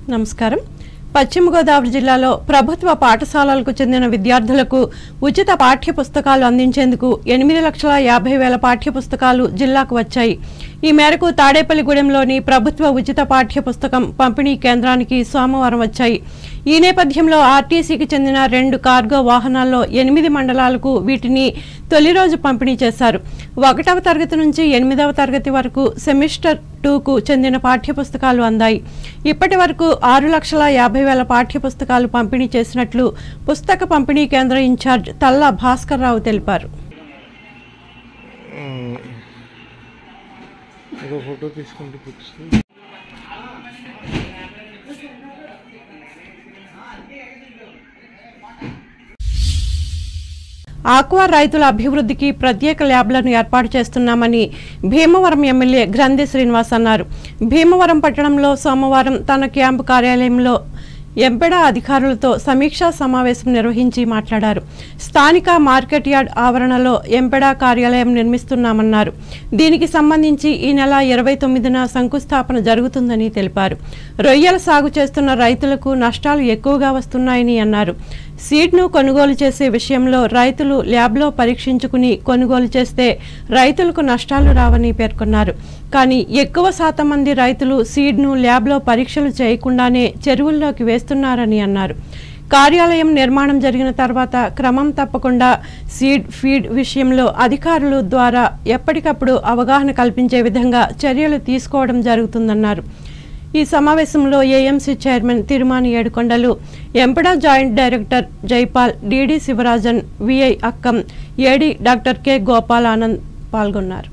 నమస్కారం పశ్చిమ గోదావరి జిల్లాలో ప్రభుత్వ పాఠశాలలకు చెందిన విద్యార్థులకు ఉచిత పాఠ్య పుస్తకాలు అందించేందుకు ఎనిమిది లక్షల యాభై వేల పాఠ్య పుస్తకాలు జిల్లాకు వచ్చాయి ఈ మేరకు తాడేపల్లిగూడెంలోని ప్రభుత్వ ఉచిత పాఠ్య పుస్తకం పంపిణీ కేంద్రానికి సోమవారం వచ్చాయి ఈ నేపథ్యంలో ఆర్టీసీకి చెందిన రెండు కార్గో వాహనాల్లో ఎనిమిది మండలాలకు వీటిని తొలి రోజు పంపిణీ చేశారు ఒకటవ తరగతి నుంచి ఎనిమిదవ తరగతి వరకు సెమిస్టర్ టూకు చెందిన పాఠ్యపుస్తకాలు అందాయి ఇప్పటి వరకు ఆరు లక్షల యాభై వేల పాఠ్యపుస్తకాలు పంపిణీ చేసినట్లు పుస్తక పంపిణీ కేంద్ర ఇన్ఛార్జ్ తల్లా భాస్కర్ రావు తెలిపారు ఒక ఫోటో తీసుకుంటే బుక్స్ ఆక్వా రైతుల అభివృద్ధికి ప్రత్యేక ల్యాబ్లను ఏర్పాటు చేస్తున్నామని భీమవరం ఎమ్మెల్యే గ్రంథి శ్రీనివాస్ అన్నారు భీమవరం పట్టణంలో సోమవారం తన క్యాంపు కార్యాలయంలో ఎంపెడా అధికారులతో సమీక్షా సమావేశం నిర్వహించి మాట్లాడారు స్థానిక మార్కెట్ యార్డ్ ఆవరణలో ఎంపెడా కార్యాలయం నిర్మిస్తున్నామన్నారు దీనికి సంబంధించి ఈ నెల ఇరవై తొమ్మిదిన శంకుస్థాపన జరుగుతుందని తెలిపారు రొయ్యల సాగు చేస్తున్న రైతులకు నష్టాలు ఎక్కువగా వస్తున్నాయని అన్నారు సీడ్ను కొనుగోలు చేసే విషయంలో రైతులు ల్యాబ్లో పరీక్షించుకుని కొనుగోలు చేస్తే రైతులకు నష్టాలు రావని పేర్కొన్నారు కానీ ఎక్కువ శాతం మంది రైతులు సీడ్ను ల్యాబ్లో పరీక్షలు చేయకుండానే చెరువుల్లోకి వేస్తున్నారని అన్నారు కార్యాలయం నిర్మాణం జరిగిన తర్వాత క్రమం తప్పకుండా సీడ్ ఫీడ్ విషయంలో అధికారులు ద్వారా ఎప్పటికప్పుడు అవగాహన కల్పించే విధంగా చర్యలు తీసుకోవడం జరుగుతుందన్నారు ఈ సమావేశంలో AMC chairman Tirumani Yedukondalu MPEDA joint director Jaipal DD Sivarajan విఐ అక్కం AD doctor K Gopal Anand పాల్గొన్నారు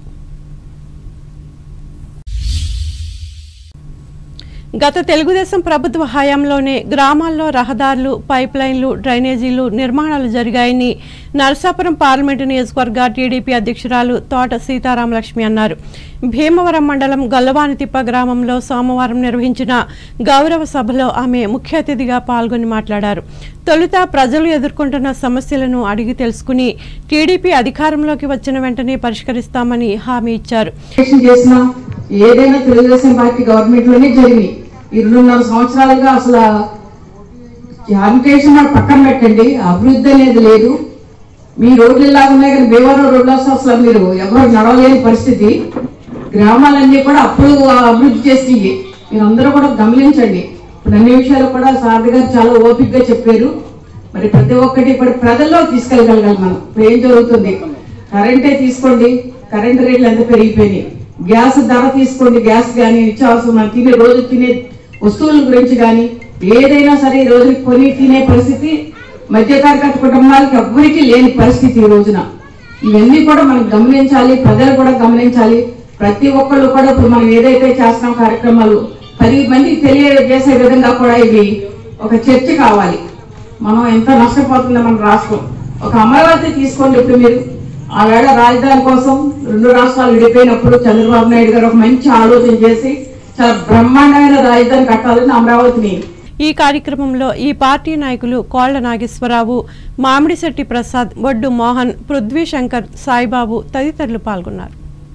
గత తెలుగుదేశం ప్రభుత్వ హయాంలోనే గ్రామాల్లో రహదారులు పైప్ లైన్లు డ్రైనేజీలు నిర్మాణాలు జరిగాయని నరసాపురం పార్లమెంటు నియోజకవర్గ టీడీపీ అధ్యక్షురాలు తోట సీతారామలక్ష్మి అన్నారు భీమవరం మండలం గొల్లవానితిప్ప గ్రామంలో సోమవారం నిర్వహించిన గౌరవ సభలో ఆమె ముఖ్య అతిథిగా పాల్గొని మాట్లాడారు తొలుత ప్రజలు ఎదుర్కొంటున్న సమస్యలను అడిగి తెలుసుకుని టీడీపీ అధికారంలోకి వచ్చిన వెంటనే పరిష్కరిస్తామని హామీ ఇచ్చారు ఎలక్షన్ చేసినా ఏదైనా తెలుగుదేశం పార్టీ గవర్నమెంట్ లోనే జరిగింది ఈ రెండున్నర సంవత్సరాలుగా అసలు హ్యాబిటేషన్ మాట పక్కన పెట్టండి అభివృద్ధి అనేది లేదు మీ రోడ్లు ఇలాగ ఉన్నాయి కానీ భీమవరం రోడ్లు వస్తే అసలు మీరు ఎవరు నడవలేని పరిస్థితి గ్రామాలన్నీ కూడా అప్పుడు అభివృద్ధి చేసినవి మీరు అందరూ కూడా గమనించండి ఇప్పుడు అన్ని విషయాలు కూడా సార్ గారు చాలా ఓపికగా చెప్పారు మరి ప్రతి ఒక్కటి ఇప్పుడు ప్రజల్లో తీసుకెళ్ళగలగాలి మనం ఇప్పుడు ఏం జరుగుతుంది కరెంటే తీసుకోండి కరెంట్ రేట్లు ఎంత పెరిగిపోయినాయి గ్యాస్ ధర తీసుకోండి గ్యాస్ కానీ నిత్యావసరం మనం తినే రోజు తినే వస్తువుల గురించి కానీ ఏదైనా సరే ఈ రోజు కొని తినే పరిస్థితి మధ్యతరగతి కుటుంబాలకు ఎవ్వరికీ లేని పరిస్థితి ఈ రోజున ఇవన్నీ కూడా మనం గమనించాలి ప్రజలు కూడా గమనించాలి ప్రతి ఒక్కళ్ళు కూడా ఇప్పుడు మనం ఏదైతే చేస్తున్నాం కార్యక్రమాలు పది మందికి తెలియజేసే విధంగా కూడా ఇవి ఒక చర్చ కావాలి మనం ఎంత నష్టపోతుందో మన రాష్ట్రం ఒక అమరావతి తీసుకోండి ఇప్పుడు మీరు ఆ వేళ రాజధాని కోసం రెండు రాష్ట్రాలు విడిపోయినప్పుడు చంద్రబాబు నాయుడు గారు ఒక మంచి ఆలోచన చేసి చాలా బ్రహ్మాండమైన రాజధాని కట్టాలని అమరావతిని ఈ కార్యక్రమంలో ఈ పార్టీ నాయకులు కోళ్ల నాగేశ్వరరావు మామిడిశెట్టి ప్రసాద్ బొడ్డు మోహన్ పృథ్వీ శంకర్ సాయిబాబు తదితరులు పాల్గొన్నారు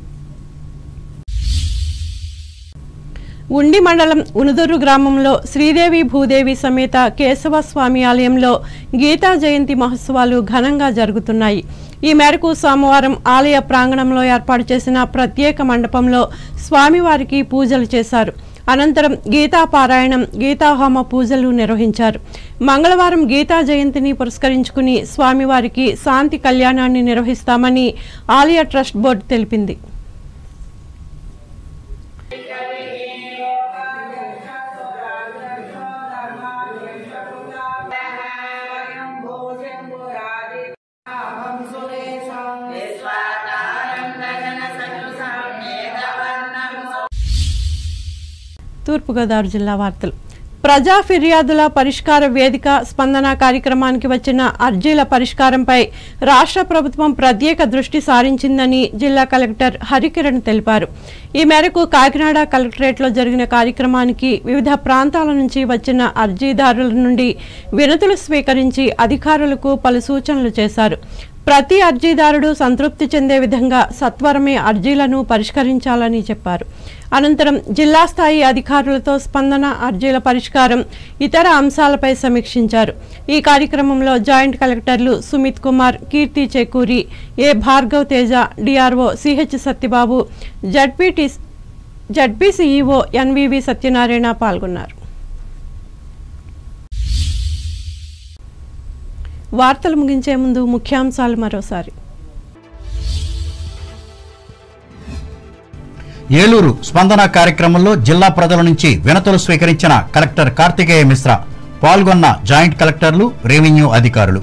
ఉండి మండలం ఉనుదొర్రు గ్రామంలో శ్రీదేవి భూదేవి సమేత కేశవ స్వామి ఆలయంలో గీతా జయంతి మహోత్సవాలు ఘనంగా జరుగుతున్నాయి ఈ మేరకు సోమవారం ఆలయ ప్రాంగణంలో ఏర్పాటు చేసిన ప్రత్యేక మండపంలో స్వామివారికి పూజలు చేశారు అనంతరం గీతా పారాయణం గీతాహోమ పూజలు నిర్వహించారు మంగళవారం గీతా జయంతిని పురస్కరించుకుని స్వామివారికి శాంతి కళ్యాణాన్ని నిర్వహిస్తామని ఆలయ ట్రస్ట్ బోర్డు తెలిపింది తూర్పుగోదావరి జిల్లా వార్తలు ప్రజా ఫిర్యాదుల పరిష్కార వేదిక స్పందన కార్యక్రమానికి వచ్చిన అర్జీల పరిష్కారంపై రాష్ట్ర ప్రభుత్వం ప్రత్యేక దృష్టి సారించిందని జిల్లా కలెక్టర్ హరికిరణ్ తెలిపారు ఈ మేరకు కాకినాడ కలెక్టరేట్లో జరిగిన కార్యక్రమానికి వివిధ ప్రాంతాల నుంచి వచ్చిన అర్జీదారుల నుండి వినతులు స్వీకరించి అధికారులకు పలు సూచనలు చేశారు ప్రతి అర్జీదారుడు సంతృప్తి చెందే విధంగా సత్వరమే అర్జీలను పరిష్కరించాలని చెప్పారు అనంతరం జిల్లా స్థాయి అధికారులతో స్పందన అర్జీల పరిష్కారం ఇతర అంశాలపై సమీక్షించారు ఈ కార్యక్రమంలో జాయింట్ కలెక్టర్లు Sumit Kumar Keerthi Chekuri A Bhargav Teja DRO CH Satyababu ZPT ZP CEO NVV Satyanarayana పాల్గొన్నారు వార్తలు ముగించే ముందు ముఖ్యాంశాలు మరోసారి ఏలూరు స్పందన కార్యక్రమంలో జిల్లా ప్రజల నుంచి వినతులు స్వీకరించిన కలెక్టర్ కార్తికేయ మిశ్రా పాల్గొన్న జాయింట్ కలెక్టర్లు రెవెన్యూ అధికారులు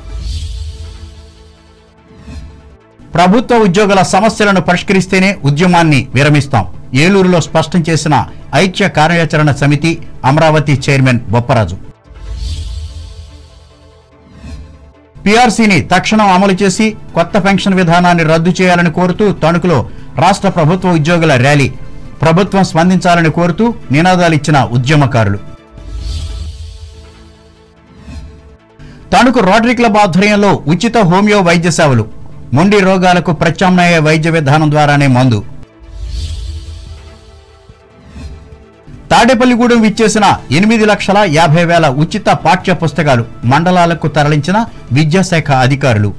ప్రభుత్వ ఉద్యోగుల సమస్యలను పరిష్కరిస్తేనే ఉద్యమాన్ని విరమిస్తాం ఏలూరులో స్పష్టం చేసిన ఐక్య కార్యాచరణ సమితి అమరావతి చైర్మన్ బొప్పరాజు పీఆర్సీని తక్షణం అమలు చేసి కొత్త పెన్షన్ విధానాన్ని రద్దు చేయాలని కోరుతూ తణుకులో రాష్ట్ర ప్రభుత్వ ఉద్యోగుల ర్యాలీ ప్రభుత్వం స్పందించాలని కోరుతూ నినాదాలిచ్చిన ఉద్యమకారులు తణుకు రోటరీ క్లబ్ ఆధ్వర్యంలో ఉచిత హోమియో వైద్య సేవలు మొండి రోగాలకు ప్రత్యామ్నాయ వైద్య విధానం ద్వారానే మందు తాడేపల్లిగూడెం విచ్చేసిన ఎనిమిది లక్షల యాభై వేల ఉచిత పాఠ్య పుస్తకాలు మండలాలకు తరలించిన విద్యాశాఖ అధికారులు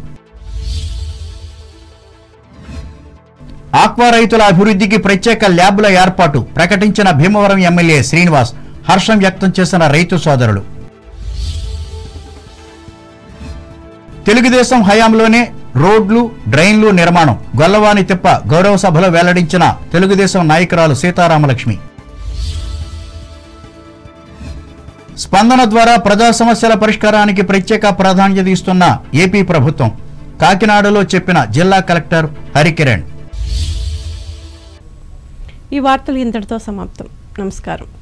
ఆక్వా రైతుల అభివృద్ధికి ప్రత్యేక ల్యాబ్ల ఏర్పాటు ప్రకటించిన భీమవరం ఎమ్మెల్యే శ్రీనివాస్ హర్షం వ్యక్తం చేసిన రైతు సోదరులు తెలుగుదేశం హయాంలోనే రోడ్లు డ్రైన్లు నిర్మాణం గొల్లవాని తిప్ప గౌరవ సభలో వెల్లడించిన తెలుగుదేశం నాయకురాలు సీతారామలక్ష్మి స్పందన ద్వారా ప్రజా సమస్యల పరిష్కారానికి ప్రత్యేక ప్రాధాన్యత ఇస్తున్న ఏపీ ప్రభుత్వం కాకినాడలో చెప్పిన జిల్లా కలెక్టర్ హరికిరణ్ ఈ వార్తలు ఇంతటితో సమాప్తం నమస్కారం